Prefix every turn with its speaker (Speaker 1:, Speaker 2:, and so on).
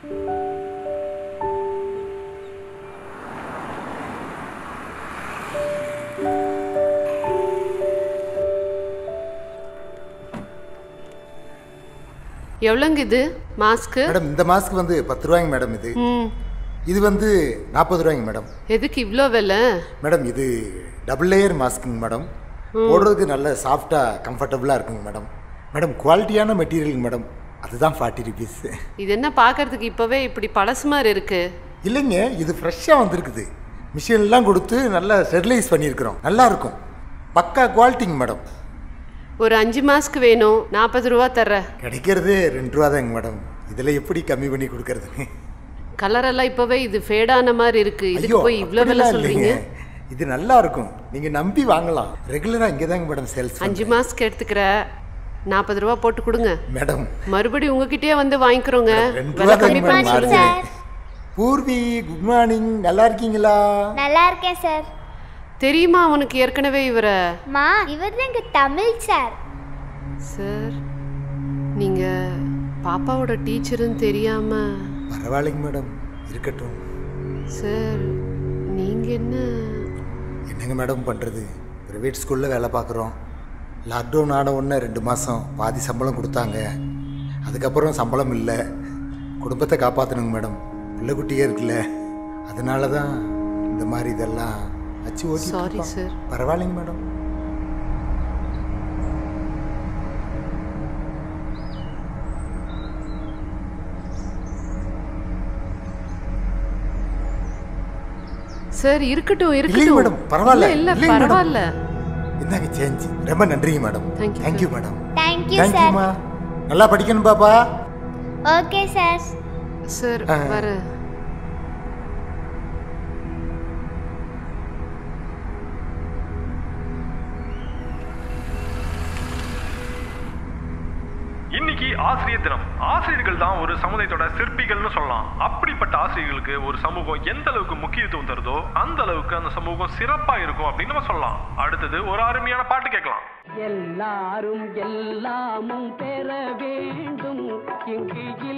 Speaker 1: எவ்வளோங்க இது mask
Speaker 2: madam இந்த மாஸ்க் வந்து பத்து ரூபாய்ங்க மேடம் இது
Speaker 1: ம்
Speaker 2: இது வந்து நாற்பது ரூபாய்ங்க மேடம்
Speaker 1: எதுக்கு இவ்வளோ விலை
Speaker 2: மேடம் இது டபுள் லேயர் மாஸ்க்குங்க மேடம் போடுறதுக்கு நல்ல சாஃப்டாக கம்ஃபர்டபுளாக இருக்குங்க மேடம் மேடம் குவாலிட்டியான மெட்டீரியலுங்க மேடம் அதுதான் ஃபார்ட்டி ருபீஸ்
Speaker 1: இது என்ன பார்க்கறதுக்கு இப்போவே இப்படி பழசு மாதிரி இருக்கு
Speaker 2: இல்லைங்க இது ஃப்ரெஷ்ஷாக வந்திருக்குது மிஷின்லாம் கொடுத்து நல்லா ஸ்டெரிலைஸ் பண்ணியிருக்கிறோம் நல்லா இருக்கும் பக்கா குவாலிட்டிங்க மேடம்
Speaker 1: ஒரு அஞ்சு மாஸ்க்கு வேணும் நாற்பது ரூபா தர்றேன்
Speaker 2: கிடைக்கிறதே ரெண்டு ரூபா தாங்க மேடம் இதில் எப்படி கம்மி பண்ணி கொடுக்கறதுங்க
Speaker 1: கலரெல்லாம் இப்போவே இது ஃபேடான மாதிரி இருக்கு இதுக்கு போய் இவ்வளோ விலை
Speaker 2: அப்படிலாம்
Speaker 1: சொல்றீங்க
Speaker 2: இல்லைங்க. இது நல்லா இருக்கும் நீங்கள் நம்பி வாங்கலாம் ரெகுலராக இங்கே தாங்க மேடம் சேல்ஸ்
Speaker 1: அஞ்சு மாஸ்க்கு எடுத்துக்கிற நாற்பது ரூபா போட்டு கொடுங்க
Speaker 2: மேடம்
Speaker 1: மறுபடியும் உங்ககிட்டயே வந்து வாங்கிக்கிறோங்க
Speaker 2: ரெண்டு
Speaker 1: விலை
Speaker 2: ரூபா
Speaker 1: கம்மி
Speaker 2: தாங்க
Speaker 1: பண்ணி
Speaker 2: மேடம்
Speaker 1: சொல்லுங்க
Speaker 2: மாறுது. பூர்வி குட் மார்னிங் நல்லா இருக்கீங்களா
Speaker 3: நல்லா இருக்கேன் சார்
Speaker 1: தெரியுமா உனக்கு ஏற்கனவே இவரை
Speaker 3: மா இவர் தான் எங்கள் தமிழ் சார்
Speaker 1: சார் நீங்க பாப்பாவோட டீச்சருன்னு தெரியாம
Speaker 2: பரவாயில்லைங்க மேடம் இருக்கட்டும்
Speaker 1: சார் நீங்க என்ன
Speaker 2: என்னங்க மேடம் பண்ணுறது ப்ரைவேட் ஸ்கூலில் வேலை பார்க்குறோம் லாக்டவுன் ஆன உடனே ரெண்டு மாதம் பாதி சம்பளம் கொடுத்தாங்க அதுக்கப்புறம் சம்பளம் இல்லை குடும்பத்தை காப்பாற்றணுங்க மேடம் பிள்ளை குட்டியே இருக்குல்ல அதனால தான் இந்த மாதிரி இதெல்லாம் வச்சு ஓட்டி
Speaker 1: சாரி சார்
Speaker 2: பரவாயில்லைங்க மேடம்
Speaker 1: சார் இருக்கட்டும்
Speaker 2: இல்லைங்க
Speaker 1: இருக்கட்டும்
Speaker 2: மேடம் பரவாயில்ல
Speaker 1: இல்ல, இல்ல
Speaker 2: இல்லைங்க மேடம்.
Speaker 1: பரவாயில்ல
Speaker 2: இந்தாங்க சேஞ்ச் ரொம்ப நன்றிங்க madam
Speaker 1: Thank you,
Speaker 2: thank you
Speaker 1: sir.
Speaker 2: Madam
Speaker 3: thank you sir
Speaker 2: தேங்க்யூம்மா நல்லா படிக்கணும் பாப்பா
Speaker 3: ஓகே சார்
Speaker 1: சார்
Speaker 2: ஆ.
Speaker 1: வரேன்
Speaker 4: இன்னைக்கு ஆசிரியர் தினம் ஆசிரியர்கள் தான் ஒரு சமுதாயத்தோட சிற்பிகள்னு சொல்லலாம் அப்படிப்பட்ட ஆசிரியர்களுக்கு ஒரு சமூகம் எந்த அளவுக்கு முக்கியத்துவம் தருதோ அந்த அளவுக்கு அந்த சமூகம் சிறப்பா இருக்கும் அப்படின்னு நம்ம சொல்லலாம் அடுத்தது ஒரு அருமையான பாட்டு கேட்கலாம்
Speaker 5: எல்லாரும் எல்லாமும் பெற வேண்டும் இங்கு